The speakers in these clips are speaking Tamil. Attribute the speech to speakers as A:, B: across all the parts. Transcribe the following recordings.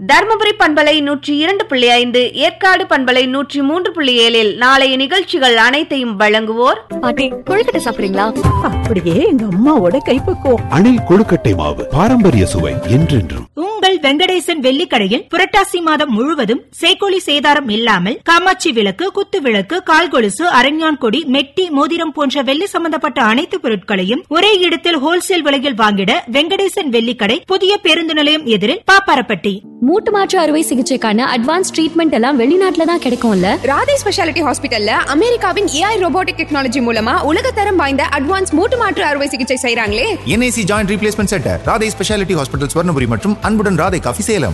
A: தருமபுரி பண்பலை நூற்றி இரண்டு புள்ளி ஐந்து ஏற்காடு பண்பலை நூற்றி மூன்று புள்ளி ஏழில் நாளைய நிகழ்ச்சிகள் அனைத்தையும் வழங்குவோர்
B: பாட்டி கொழுக்கட்டை சாப்பிடுறீங்களா
C: அப்படியே எங்க அம்மாவோட கைப்பக்குவம்
D: அணில் கொழுக்கட்டை மாவு பாரம்பரிய சுவை என்றென்றும்
E: உங்கள் வெங்கடேசன் வெள்ளிக்கடையில் புரட்டாசி மாதம் முழுவதும் சேக்கோலி சேதாரம் இல்லாமல் காமாட்சி விளக்கு குத்து விளக்கு கால் கொலுசு அரஞ்சான் கொடி மெட்டி மோதிரம் போன்ற வெள்ளி சம்பந்தப்பட்ட அனைத்து பொருட்களையும் ஒரே இடத்தில் ஹோல்சேல் விலையில் வாங்கிட வெங்கடேசன் வெள்ளிக்கடை புதிய பேருந்து நிலையம் எதிரில் பாப்பாரப்பட்டி
B: மூட்டு மாற்று அறுவை சிகிச்சைக்கான அட்வான்ஸ் ட்ரீட்மெண்ட் எல்லாம் வெளிநாட்டுல தான் கிடைக்கும்ல
F: ராதே ஸ்பெஷாலிட்டி ஹாஸ்பிட்டல்ல அமெரிக்காவின் ஏஐ ரோபோட்டிக் டெக்னாலஜி மூலமா உலகத்தரம் வாய்ந்த அட்வான்ஸ் மூட்டு மாற்று அறுவை சிகிச்சை செய்றாங்களே
G: NIC joint replacement centre Radhai speciality hospital Swarnapuri மற்றும் அன்புடன் ராதை காஃபி சேலம்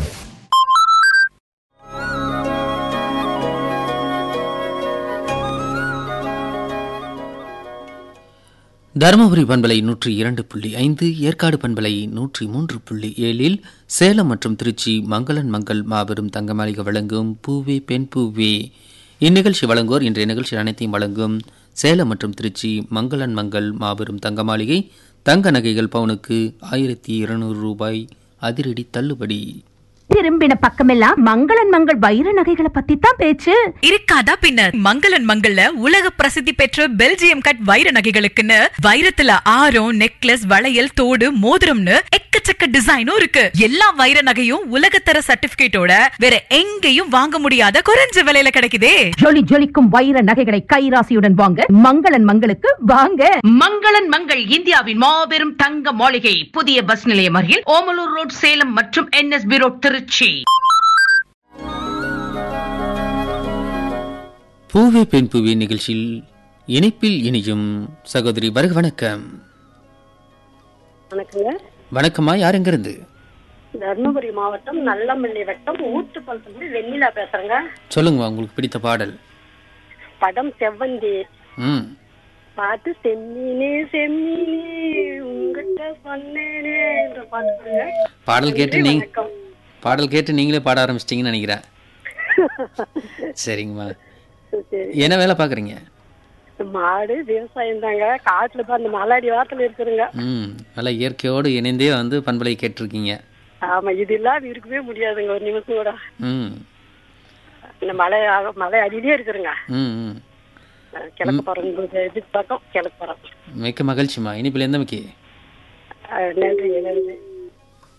H: தருமபுரி பண்பலை நூற்றி இரண்டு புள்ளி ஐந்து ஏற்காடு பண்பலை நூற்றி மூன்று புள்ளி ஏழில் சேலம் மற்றும் திருச்சி மங்களன் மங்கள் மாபெரும் தங்கமாளிகை வழங்கும் பூவே பெண் பூவே இந்நிகழ்ச்சி வழங்குவோர் இன்றைய நிகழ்ச்சி அனைத்தையும் வழங்கும் சேலம் மற்றும் திருச்சி மங்களன் மங்கள் மாபெரும் தங்கமாளிகை தங்க நகைகள் பவுனுக்கு ஆயிரத்தி இருநூறு ரூபாய் அதிரடி தள்ளுபடி
C: திரும்பின பக்கமெல்லாம் மங்களன் மங்கள் வைர நகைகளை பத்தி தான் பேச்சு
I: இருக்காதா பின்ன மங்களன் மங்கள்ல உலக பிரசித்தி பெற்ற பெல்ஜியம் கட் வைர நகைகளுக்குன்னு வைரத்துல ஆரம் நெக்லஸ் வளையல் தோடு மோதிரம்னு எக்கச்சக்க டிசைனும் இருக்கு எல்லா வைர நகையும் உலகத்தர சர்டிபிகேட்டோட வேற எங்கேயும் வாங்க முடியாத குறைஞ்ச விலையில கிடைக்குதே
C: ஜொலி ஜொலிக்கும் வைர நகைகளை கைராசியுடன் வாங்க மங்களன் மங்களுக்கு வாங்க
J: மங்களன் மங்கள் இந்தியாவின் மாபெரும் தங்க மாளிகை புதிய பஸ் நிலையம் அருகில் ஓமலூர் ரோட் சேலம் மற்றும் என்எஸ்பி ரோட் திருச்சி
H: பூவே பெண் பூவே நிகழ்ச்சியில் இணைப்பில் இனியும் சகோதரி வருக வணக்கம்
K: வணக்கங்க
H: வணக்கம்மா யார் எங்கிருந்து
K: தர்மபுரி மாவட்டம் நல்லமல்லி வட்டம் ஊத்துப்பழத்துலேருந்து வெண்ணிலா பேசுறேங்க
H: சொல்லுங்கம்மா உங்களுக்கு பிடித்த பாடல்
K: படம் செவ்வந்தி
H: ம்
K: பாட்டு செம்மீனே செம்மீனே உங்ககிட்ட சொன்னேனே என்ற பாட்டுங்க
H: பாடல் கேட்டு
K: நன்றி,
H: நீங்க
K: வணக்கம்.
H: பாடல் கேட்டு நீங்களே பாட ஆரம்பிச்சிட்டீங்கன்னு நினைக்கிறேன் சரிங்கம்மா
K: சரி.
H: என்ன வேலை பார்க்குறீங்க
K: மாடு விவசாயம் தாங்க காட்டுல தான் அந்த மலாடி வாரத்துல இருக்குதுங்க
H: ம் நல்லா இயற்கையோடு இணைந்தே வந்து பண்பலை கேட்டிருக்கீங்க
K: ஆமா இது இல்லாம இருக்கவே முடியாதுங்க ஒரு நிமிஷம் கூட
H: ம்
K: இந்த மலை மலை அடியிலே இருக்குதுங்க
H: ம் ம்
K: கிழக்கு போறோம் இதுக்கு பக்கம் கிழக்கு போறோம்
H: மிக்க மகிழ்ச்சிம்மா இனிப்பில் எந்த முக்கிய
K: நன்றி நன்றி